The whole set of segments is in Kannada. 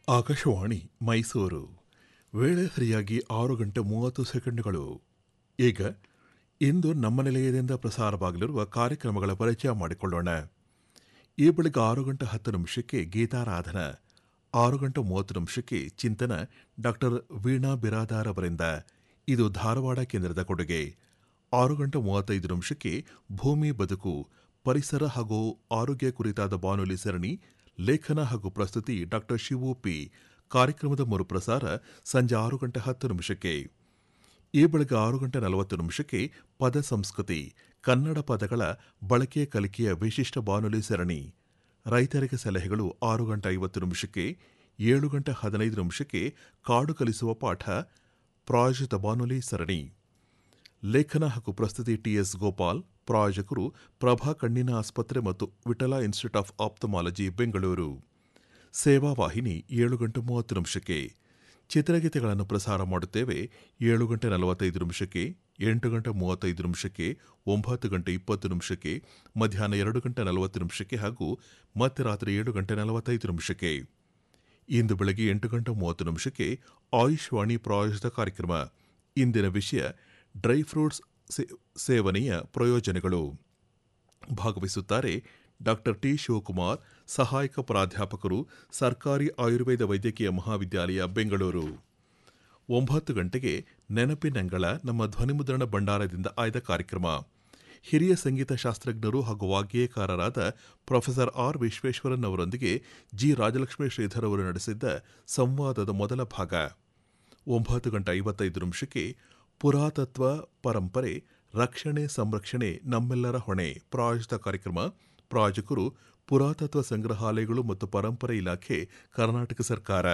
ಆಕಾಶವಾಣಿ ಮೈಸೂರು ವೇಳೆ ಸರಿಯಾಗಿ ಆರು ಗಂಟೆ ಮೂವತ್ತು ಸೆಕೆಂಡ್ಗಳು ಈಗ ಇಂದು ನಮ್ಮ ನಿಲಯದಿಂದ ಪ್ರಸಾರವಾಗಲಿರುವ ಕಾರ್ಯಕ್ರಮಗಳ ಪರಿಚಯ ಮಾಡಿಕೊಳ್ಳೋಣ ಈ ಬೆಳಿಗ್ಗೆ ಆರು ಗಂಟೆ ಹತ್ತು ನಿಮಿಷಕ್ಕೆ ಗೀತಾರಾಧನ ಆರು ಗಂಟೆ ಮೂವತ್ತು ನಿಮಿಷಕ್ಕೆ ಚಿಂತನ ಡಾಕ್ಟರ್ ವೀಣಾ ಬಿರಾದಾರ್ ಅವರಿಂದ ಇದು ಧಾರವಾಡ ಕೇಂದ್ರದ ಕೊಡುಗೆ ಆರು ಗಂಟೆ ಮೂವತ್ತೈದು ನಿಮಿಷಕ್ಕೆ ಭೂಮಿ ಬದುಕು ಪರಿಸರ ಹಾಗೂ ಆರೋಗ್ಯ ಕುರಿತಾದ ಬಾನುಲಿ ಸರಣಿ ಲೇಖನ ಹಾಗೂ ಪ್ರಸ್ತುತಿ ಡಾಕ್ಟರ್ ಶಿವು ಪಿ ಕಾರ್ಯಕ್ರಮದ ಮರುಪ್ರಸಾರ ಸಂಜೆ ಆರು ಗಂಟೆ ಹತ್ತು ನಿಮಿಷಕ್ಕೆ ಈ ಬೆಳಗ್ಗೆ ಆರು ಗಂಟೆ ನಲವತ್ತು ನಿಮಿಷಕ್ಕೆ ಪದ ಸಂಸ್ಕೃತಿ ಕನ್ನಡ ಪದಗಳ ಬಳಕೆ ಕಲಿಕೆಯ ವಿಶಿಷ್ಟ ಬಾನುಲಿ ಸರಣಿ ರೈತರಿಗೆ ಸಲಹೆಗಳು ಆರು ಗಂಟೆ ಐವತ್ತು ನಿಮಿಷಕ್ಕೆ ಏಳು ಗಂಟೆ ಹದಿನೈದು ನಿಮಿಷಕ್ಕೆ ಕಾಡು ಕಲಿಸುವ ಪಾಠ ಪ್ರಾಯೋಜಿತ ಬಾನುಲಿ ಸರಣಿ ಲೇಖನ ಹಾಗೂ ಪ್ರಸ್ತುತಿ ಟಿಎಸ್ ಗೋಪಾಲ್ ಪ್ರಾಯೋಜಕರು ಪ್ರಭಾ ಕಣ್ಣಿನ ಆಸ್ಪತ್ರೆ ಮತ್ತು Vittala institute of ophthalmology Bengaluru ಸೇವಾ ವಾಹಿನಿ ಏಳು ಗಂಟೆ ಮೂವತ್ತು ನಿಮಿಷಕ್ಕೆ ಚಿತ್ರಗೀತೆಗಳನ್ನು ಪ್ರಸಾರ ಮಾಡುತ್ತೇವೆ ಏಳು ಗಂಟೆ ನಲವತ್ತೈದು ನಿಮಿಷಕ್ಕೆ ಎಂಟು ಗಂಟೆ ಮೂವತ್ತೈದು ನಿಮಿಷಕ್ಕೆ ಒಂಬತ್ತು ಗಂಟೆ ಇಪ್ಪತ್ತು ನಿಮಿಷಕ್ಕೆ ಮಧ್ಯಾಹ್ನ ಎರಡು ಗಂಟೆ ನಲವತ್ತು ನಿಮಿಷಕ್ಕೆ ಹಾಗೂ ಮತ್ತೆ ರಾತ್ರಿ ಏಳು ಗಂಟೆ ನಲವತ್ತೈದು ನಿಮಿಷಕ್ಕೆ ಇಂದು ಬೆಳಗ್ಗೆ ಎಂಟು ಗಂಟೆ ಮೂವತ್ತು ನಿಮಿಷಕ್ಕೆ ಆಯುಷ್ ವಾಣಿ ಪ್ರಾಯೋಜಿತ ಕಾರ್ಯಕ್ರಮ ಇಂದಿನ ವಿಷಯ ಡ್ರೈ ಫ್ರೂಟ್ಸ್ ಸೇವನೆಯ ಪ್ರಯೋಜನಗಳು ಭಾಗವಹಿಸುತ್ತಾರೆ ಡಾಕ್ಟರ್ ಟಿ ಶಿವಕುಮಾರ್ ಸಹಾಯಕ ಪ್ರಾಧ್ಯಾಪಕರು ಸರ್ಕಾರಿ ಆಯುರ್ವೇದ ವೈದ್ಯಕೀಯ ಮಹಾವಿದ್ಯಾಲಯ ಬೆಂಗಳೂರು ಒಂಬತ್ತು ಗಂಟೆಗೆ ನೆನಪಿನಂಗಳ ನಮ್ಮ ಧ್ವನಿಮುದ್ರಣ ಭಂಡಾರದಿಂದ ಆಯ್ದ ಕಾರ್ಯಕ್ರಮ ಹಿರಿಯ ಸಂಗೀತ ಶಾಸ್ತ್ರಜ್ಞರು ಹಾಗೂ ವಾಗ್ಗೇಯಕಾರರಾದ ಪ್ರೊಫೆಸರ್ ಆರ್ ವಿಶ್ವೇಶ್ವರನ್ ಅವರೊಂದಿಗೆ ಜಿ ರಾಜಲಕ್ಷ್ಮಿ ಶ್ರೀಧರ್ ಅವರು ನಡೆಸಿದ್ದ ಸಂವಾದದ ಮೊದಲ ಭಾಗ ಒಂಬತ್ತು ಗಂಟೆ ಐವತ್ತೈದು ನಿಮಿಷಕ್ಕೆ ಪುರಾತತ್ವ ಪರಂಪರೆ ರಕ್ಷಣೆ ಸಂರಕ್ಷಣೆ ನಮ್ಮೆಲ್ಲರ ಹೊಣೆ ಪ್ರಾಯೋಜಿತ ಕಾರ್ಯಕ್ರಮ ಪ್ರಾಯೋಜಕರು ಪುರಾತತ್ವ ಸಂಗ್ರಹಾಲಯಗಳು ಮತ್ತು ಪರಂಪರೆ ಇಲಾಖೆ ಕರ್ನಾಟಕ ಸರ್ಕಾರ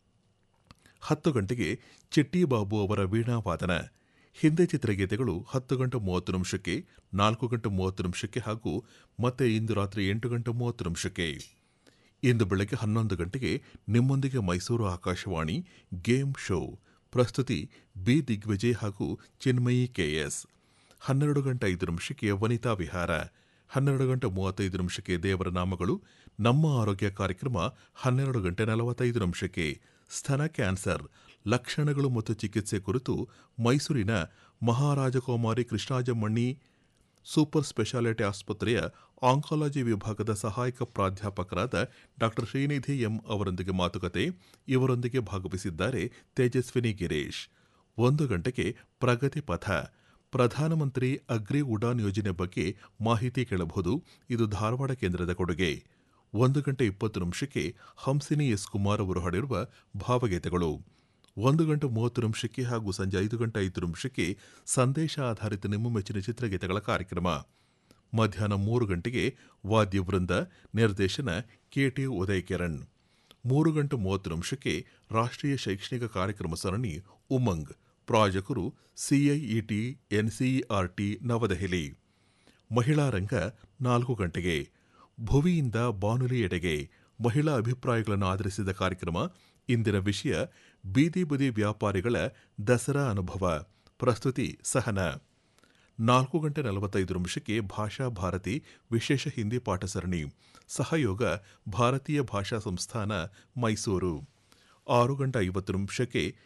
ಹತ್ತು ಗಂಟೆಗೆ ಚಿಟ್ಟಿ ಬಾಬು ಅವರ ವೀಣಾವಾದನ ಹಿಂದೆ ಚಿತ್ರಗೀತೆಗಳು ಹತ್ತು ಗಂಟೆ ಮೂವತ್ತು ನಿಮಿಷಕ್ಕೆ ನಾಲ್ಕು ಗಂಟೆ ಮೂವತ್ತು ನಿಮಿಷಕ್ಕೆ ಹಾಗೂ ಮತ್ತೆ ಇಂದು ರಾತ್ರಿ ಎಂಟು ಗಂಟೆ ಮೂವತ್ತು ನಿಮಿಷಕ್ಕೆ ಇಂದು ಬೆಳಗ್ಗೆ ಹನ್ನೊಂದು ಗಂಟೆಗೆ ನಿಮ್ಮೊಂದಿಗೆ ಮೈಸೂರು ಆಕಾಶವಾಣಿ ಗೇಮ್ ಶೋ ಪ್ರಸ್ತುತಿ ಬಿ ದಿಗ್ವಿಜಯ್ ಹಾಗೂ ಚಿನ್ಮಯಿ ಕೆಎಸ್ ಹನ್ನೆರಡು ಗಂಟೆ ಐದು ನಿಮಿಷಕ್ಕೆ ವನಿತಾ ವಿಹಾರ ಹನ್ನೆರಡು ಗಂಟೆ ಮೂವತ್ತೈದು ನಿಮಿಷಕ್ಕೆ ದೇವರ ನಾಮಗಳು ನಮ್ಮ ಆರೋಗ್ಯ ಕಾರ್ಯಕ್ರಮ ಹನ್ನೆರಡು ಗಂಟೆ ನಲವತ್ತೈದು ನಿಮಿಷಕ್ಕೆ ಸ್ತನ ಕ್ಯಾನ್ಸರ್ ಲಕ್ಷಣಗಳು ಮತ್ತು ಚಿಕಿತ್ಸೆ ಕುರಿತು ಮೈಸೂರಿನ ಮಹಾರಾಜಕುಮಾರಿ ಕೃಷ್ಣಾಜಮ್ಮಣ್ಣಿ ಸೂಪರ್ ಸ್ಪೆಷಾಲಿಟಿ ಆಸ್ಪತ್ರೆಯ ಆಂಕಾಲಜಿ ವಿಭಾಗದ ಸಹಾಯಕ ಪ್ರಾಧ್ಯಾಪಕರಾದ ಡಾ ಶ್ರೀನಿಧಿ ಎಂ ಅವರೊಂದಿಗೆ ಮಾತುಕತೆ ಇವರೊಂದಿಗೆ ಭಾಗವಹಿಸಿದ್ದಾರೆ ತೇಜಸ್ವಿನಿ ಗಿರೀಶ್ ಒಂದು ಗಂಟೆಗೆ ಪ್ರಗತಿ ಪಥ ಪ್ರಧಾನಮಂತ್ರಿ ಅಗ್ರಿ ಉಡಾನ್ ಯೋಜನೆ ಬಗ್ಗೆ ಮಾಹಿತಿ ಕೇಳಬಹುದು ಇದು ಧಾರವಾಡ ಕೇಂದ್ರದ ಕೊಡುಗೆ ಒಂದು ಗಂಟೆ ಇಪ್ಪತ್ತು ನಿಮಿಷಕ್ಕೆ ಹಂಸಿನಿ ಎಸ್ ಕುಮಾರ್ ಅವರು ಹಾಡಿರುವ ಭಾವಗೀತೆಗಳು ಒಂದು ಗಂಟೆ ಮೂವತ್ತು ನಿಮಿಷಕ್ಕೆ ಹಾಗೂ ಸಂಜೆ ಐದು ಗಂಟೆ ಐದು ನಿಮಿಷಕ್ಕೆ ಸಂದೇಶ ಆಧಾರಿತ ನಿಮ್ಮ ಮೆಚ್ಚಿನ ಚಿತ್ರಗೀತೆಗಳ ಕಾರ್ಯಕ್ರಮ ಮಧ್ಯಾಹ್ನ ಮೂರು ಗಂಟೆಗೆ ವಾದ್ಯವೃಂದ ನಿರ್ದೇಶನ ಕೆಟಿ ಉದಯ್ ಕಿರಣ್ ಮೂರು ಗಂಟೆ ಮೂವತ್ತು ನಿಮಿಷಕ್ಕೆ ರಾಷ್ಟ್ರೀಯ ಶೈಕ್ಷಣಿಕ ಕಾರ್ಯಕ್ರಮ ಸರಣಿ ಉಮಂಗ್ ಪ್ರಾಯೋಜಕರು ಸಿಐಇಟಿ ಎನ್ಸಿಇಆರ್ಟಿ ನವದೆಹಲಿ ಮಹಿಳಾ ರಂಗ ನಾಲ್ಕು ಗಂಟೆಗೆ ಭುವಿಯಿಂದ ಬಾನುಲಿ ಎಡೆಗೆ ಮಹಿಳಾ ಅಭಿಪ್ರಾಯಗಳನ್ನು ಆಧರಿಸಿದ ಕಾರ್ಯಕ್ರಮ ಇಂದಿನ ವಿಷಯ ಬೀದಿ ಬದಿ ವ್ಯಾಪಾರಿಗಳ ದಸರಾ ಅನುಭವ ಪ್ರಸ್ತುತಿ ಸಹನ ನಾಲ್ಕು ಗಂಟೆ ನಲವತ್ತೈದು ನಿಮಿಷಕ್ಕೆ ಭಾಷಾ ಭಾರತಿ ವಿಶೇಷ ಹಿಂದಿ ಪಾಠ ಸರಣಿ ಸಹಯೋಗ ಭಾರತೀಯ ಭಾಷಾ ಸಂಸ್ಥಾನ ಮೈಸೂರು ಆರು ಗಂಟೆ ಐವತ್ತು ನಿಮಿಷಕ್ಕೆ